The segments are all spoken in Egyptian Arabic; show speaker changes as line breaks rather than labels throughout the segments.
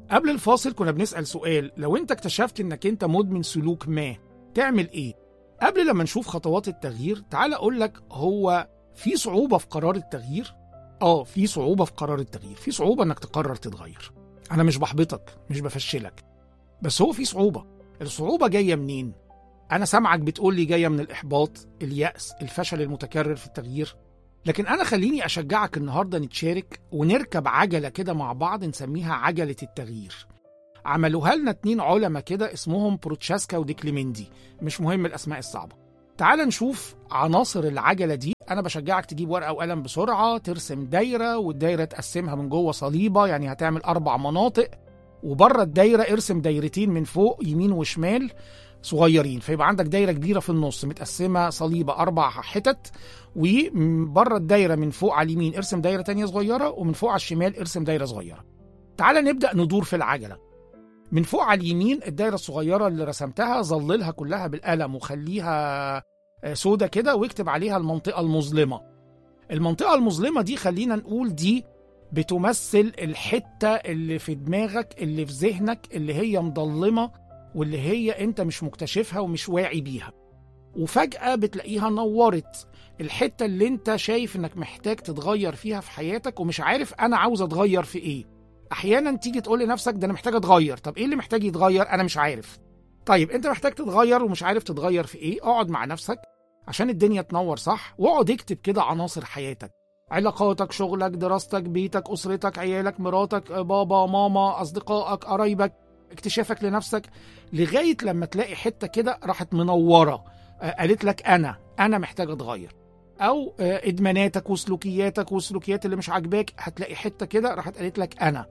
قبل الفاصل كنا بنسأل سؤال لو انت اكتشفت انك انت مدمن سلوك ما تعمل ايه؟ قبل لما نشوف خطوات التغيير تعال اقول لك هو في صعوبة في قرار التغيير؟ اه في صعوبة في قرار التغيير في صعوبة انك تقرر تتغير انا مش بحبطك مش بفشلك بس هو في صعوبة الصعوبة جاية منين؟ انا سامعك بتقول لي جاية من الاحباط اليأس الفشل المتكرر في التغيير لكن انا خليني اشجعك النهارده نتشارك ونركب عجله كده مع بعض نسميها عجله التغيير عملوها لنا اتنين علماء كده اسمهم بروتشاسكا وديكليمندي مش مهم الاسماء الصعبه تعال نشوف عناصر العجله دي انا بشجعك تجيب ورقه وقلم بسرعه ترسم دايره والدايره تقسمها من جوه صليبه يعني هتعمل اربع مناطق وبره الدايره ارسم دايرتين من فوق يمين وشمال صغيرين فيبقى عندك دايره كبيره في النص متقسمه صليبه اربع حتت وبره الدايره من فوق على اليمين ارسم دايره تانية صغيره ومن فوق على الشمال ارسم دايره صغيره تعال نبدا ندور في العجله من فوق على اليمين الدايره الصغيره اللي رسمتها ظللها كلها بالقلم وخليها سودة كده واكتب عليها المنطقه المظلمه المنطقه المظلمه دي خلينا نقول دي بتمثل الحته اللي في دماغك اللي في ذهنك اللي هي مضلمه واللي هي انت مش مكتشفها ومش واعي بيها وفجأة بتلاقيها نورت الحتة اللي انت شايف انك محتاج تتغير فيها في حياتك ومش عارف انا عاوز اتغير في ايه احيانا تيجي تقول لنفسك ده انا محتاج اتغير طب ايه اللي محتاج يتغير انا مش عارف طيب انت محتاج تتغير ومش عارف تتغير في ايه اقعد مع نفسك عشان الدنيا تنور صح واقعد اكتب كده عناصر حياتك علاقاتك شغلك دراستك بيتك اسرتك عيالك مراتك بابا ماما اصدقائك قرايبك اكتشافك لنفسك لغايه لما تلاقي حته كده راحت منوره قالت لك انا انا محتاج اتغير او ادماناتك وسلوكياتك والسلوكيات اللي مش عاجباك هتلاقي حته كده راحت قالت لك انا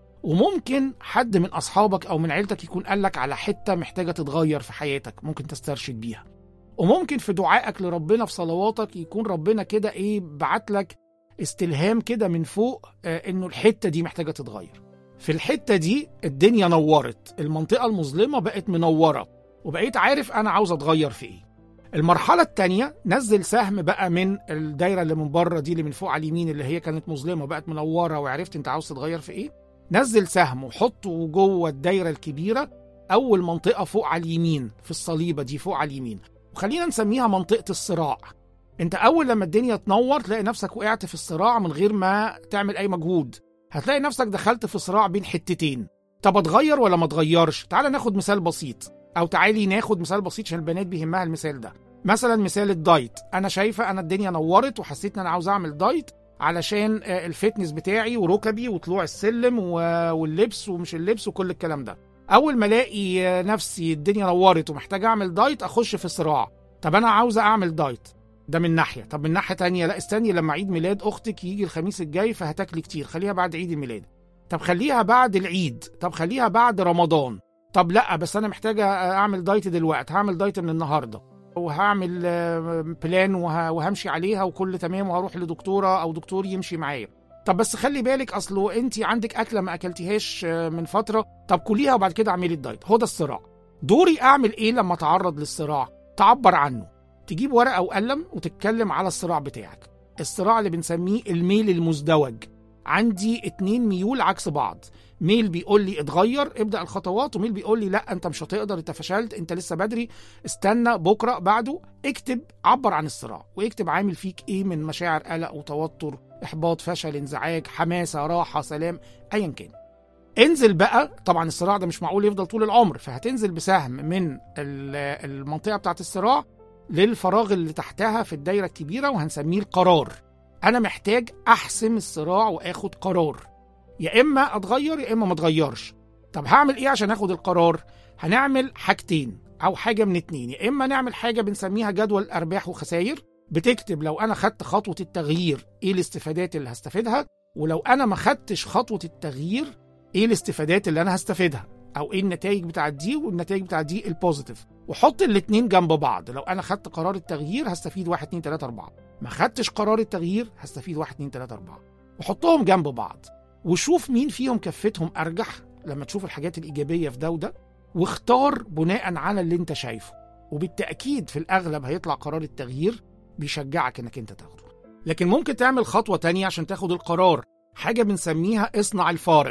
وممكن حد من اصحابك او من عيلتك يكون قال لك على حته محتاجه تتغير في حياتك ممكن تسترشد بيها وممكن في دعائك لربنا في صلواتك يكون ربنا كده ايه بعت لك استلهام كده من فوق انه الحته دي محتاجه تتغير في الحته دي الدنيا نورت المنطقه المظلمه بقت منوره وبقيت عارف انا عاوز اتغير في ايه المرحله الثانيه نزل سهم بقى من الدايره اللي من بره دي اللي من فوق على اليمين اللي هي كانت مظلمه بقت منوره وعرفت انت عاوز تتغير في ايه نزل سهم وحطه جوه الدايره الكبيره اول منطقه فوق على اليمين في الصليبه دي فوق على اليمين وخلينا نسميها منطقه الصراع انت اول لما الدنيا تنور تلاقي نفسك وقعت في الصراع من غير ما تعمل اي مجهود هتلاقي نفسك دخلت في صراع بين حتتين طب اتغير ولا ما اتغيرش تعال ناخد مثال بسيط او تعالي ناخد مثال بسيط عشان البنات بيهمها المثال ده مثلا مثال الدايت انا شايفه انا الدنيا نورت وحسيت ان انا عاوز اعمل دايت علشان الفتنس بتاعي وركبي وطلوع السلم واللبس ومش اللبس وكل الكلام ده اول ما الاقي نفسي الدنيا نورت ومحتاج اعمل دايت اخش في صراع طب انا عاوزه اعمل دايت ده من ناحيه طب من ناحيه تانية لا استني لما عيد ميلاد اختك يجي الخميس الجاي فهتاكلي كتير خليها بعد عيد الميلاد طب خليها بعد العيد طب خليها بعد رمضان طب لا بس انا محتاجه اعمل دايت دلوقتي هعمل دايت من النهارده وهعمل بلان وهمشي عليها وكل تمام وهروح لدكتوره او دكتور يمشي معايا طب بس خلي بالك اصله انت عندك اكله ما اكلتيهاش من فتره طب كليها وبعد كده اعملي الدايت هو ده الصراع دوري اعمل ايه لما اتعرض للصراع تعبر عنه تجيب ورقه وقلم وتتكلم على الصراع بتاعك الصراع اللي بنسميه الميل المزدوج عندي اتنين ميول عكس بعض ميل بيقول لي اتغير ابدا الخطوات وميل بيقول لي لا انت مش هتقدر انت فشلت انت لسه بدري استنى بكره بعده اكتب عبر عن الصراع واكتب عامل فيك ايه من مشاعر قلق وتوتر احباط فشل انزعاج حماسه راحه سلام ايا كان انزل بقى طبعا الصراع ده مش معقول يفضل طول العمر فهتنزل بسهم من المنطقه بتاعت الصراع للفراغ اللي تحتها في الدايره الكبيره وهنسميه القرار انا محتاج احسم الصراع واخد قرار يا اما اتغير يا اما ما اتغيرش طب هعمل ايه عشان اخد القرار هنعمل حاجتين او حاجه من اتنين يا اما نعمل حاجه بنسميها جدول ارباح وخسائر بتكتب لو انا خدت خطوه التغيير ايه الاستفادات اللي هستفيدها ولو انا ما خدتش خطوه التغيير ايه الاستفادات اللي انا هستفيدها او ايه النتائج بتاعت دي والنتائج بتاعت دي البوزيتيف وحط الاتنين جنب بعض لو انا خدت قرار التغيير هستفيد 1 2 3 4 ما خدتش قرار التغيير هستفيد 1 2 3 4 وحطهم جنب بعض وشوف مين فيهم كفتهم ارجح لما تشوف الحاجات الايجابيه في ده وده واختار بناء على اللي انت شايفه وبالتاكيد في الاغلب هيطلع قرار التغيير بيشجعك انك انت تاخده لكن ممكن تعمل خطوه تانية عشان تاخد القرار حاجه بنسميها اصنع الفارق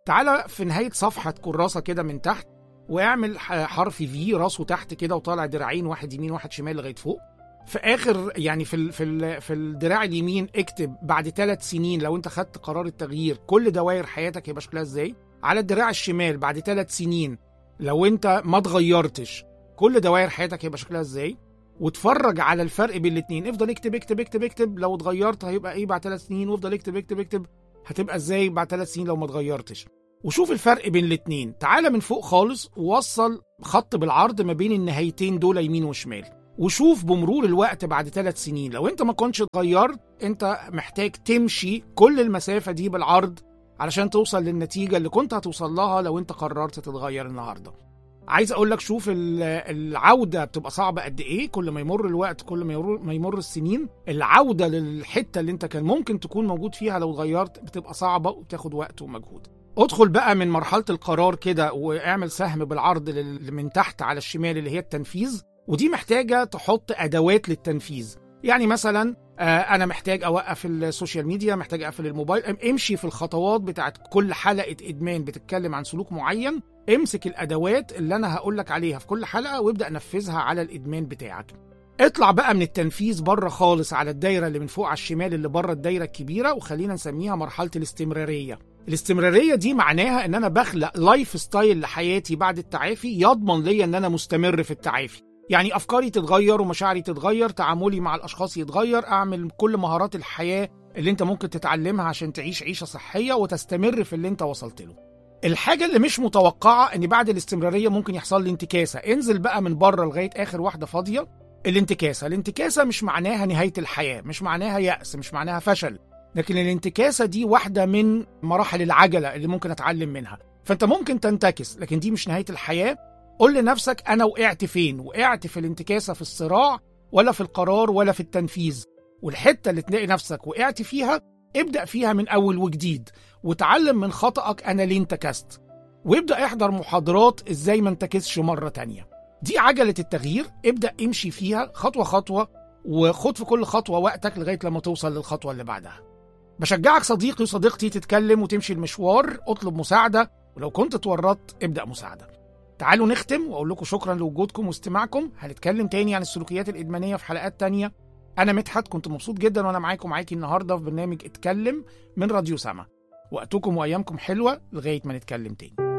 تعالى في نهايه صفحه كراسه كده من تحت واعمل ح- حرف في راسه تحت كده وطالع دراعين واحد يمين واحد شمال لغايه فوق في اخر يعني في ال في ال في الدراع اليمين اكتب بعد ثلاث سنين لو انت خدت قرار التغيير كل دوائر حياتك هيبقى شكلها ازاي على الدراع الشمال بعد ثلاث سنين لو انت ما اتغيرتش كل دوائر حياتك هيبقى شكلها ازاي واتفرج على الفرق بين الاثنين افضل اكتب اكتب اكتب اكتب لو اتغيرت هيبقى ايه بعد ثلاث سنين وافضل اكتب اكتب اكتب هتبقى ازاي بعد ثلاث سنين لو ما اتغيرتش وشوف الفرق بين الاثنين تعالى من فوق خالص ووصل خط بالعرض ما بين النهايتين دول يمين وشمال وشوف بمرور الوقت بعد ثلاث سنين لو انت ما كنتش اتغيرت انت محتاج تمشي كل المسافة دي بالعرض علشان توصل للنتيجة اللي كنت هتوصل لها لو انت قررت تتغير النهاردة عايز اقول لك شوف ال- العودة بتبقى صعبة قد ايه كل ما يمر الوقت كل ما يمر, ما يمر السنين العودة للحتة اللي انت كان ممكن تكون موجود فيها لو اتغيرت بتبقى صعبة وبتاخد وقت ومجهود ادخل بقى من مرحلة القرار كده واعمل سهم بالعرض لل- من تحت على الشمال اللي هي التنفيذ ودي محتاجة تحط أدوات للتنفيذ يعني مثلا آه، أنا محتاج أوقف السوشيال ميديا محتاج أقفل الموبايل أم- امشي في الخطوات بتاعت كل حلقة إدمان بتتكلم عن سلوك معين امسك الأدوات اللي أنا هقولك عليها في كل حلقة وابدأ نفذها على الإدمان بتاعك اطلع بقى من التنفيذ بره خالص على الدايرة اللي من فوق على الشمال اللي بره الدايرة الكبيرة وخلينا نسميها مرحلة الاستمرارية الاستمرارية دي معناها ان انا بخلق لايف ستايل لحياتي بعد التعافي يضمن ليا ان انا مستمر في التعافي يعني افكاري تتغير ومشاعري تتغير تعاملي مع الاشخاص يتغير اعمل كل مهارات الحياه اللي انت ممكن تتعلمها عشان تعيش عيشه صحيه وتستمر في اللي انت وصلت له الحاجة اللي مش متوقعة ان بعد الاستمرارية ممكن يحصل لي انتكاسة انزل بقى من بره لغاية اخر واحدة فاضية الانتكاسة الانتكاسة مش معناها نهاية الحياة مش معناها يأس مش معناها فشل لكن الانتكاسة دي واحدة من مراحل العجلة اللي ممكن اتعلم منها فانت ممكن تنتكس لكن دي مش نهاية الحياة قول لنفسك انا وقعت فين وقعت في الانتكاسة في الصراع ولا في القرار ولا في التنفيذ والحتة اللي تلاقي نفسك وقعت فيها ابدأ فيها من أول وجديد وتعلم من خطأك أنا ليه انتكست وابدأ احضر محاضرات ازاي ما انتكسش مرة تانية دي عجلة التغيير ابدأ امشي فيها خطوة خطوة وخد في كل خطوة وقتك لغاية لما توصل للخطوة اللي بعدها بشجعك صديقي وصديقتي تتكلم وتمشي المشوار اطلب مساعدة ولو كنت اتورطت ابدأ مساعدة تعالوا نختم واقول لكم شكرا لوجودكم واستماعكم هنتكلم تاني عن السلوكيات الادمانيه في حلقات تانية انا مدحت كنت مبسوط جدا وانا معاكم معاكي النهارده في برنامج اتكلم من راديو سما وقتكم وايامكم حلوه لغايه ما نتكلم تاني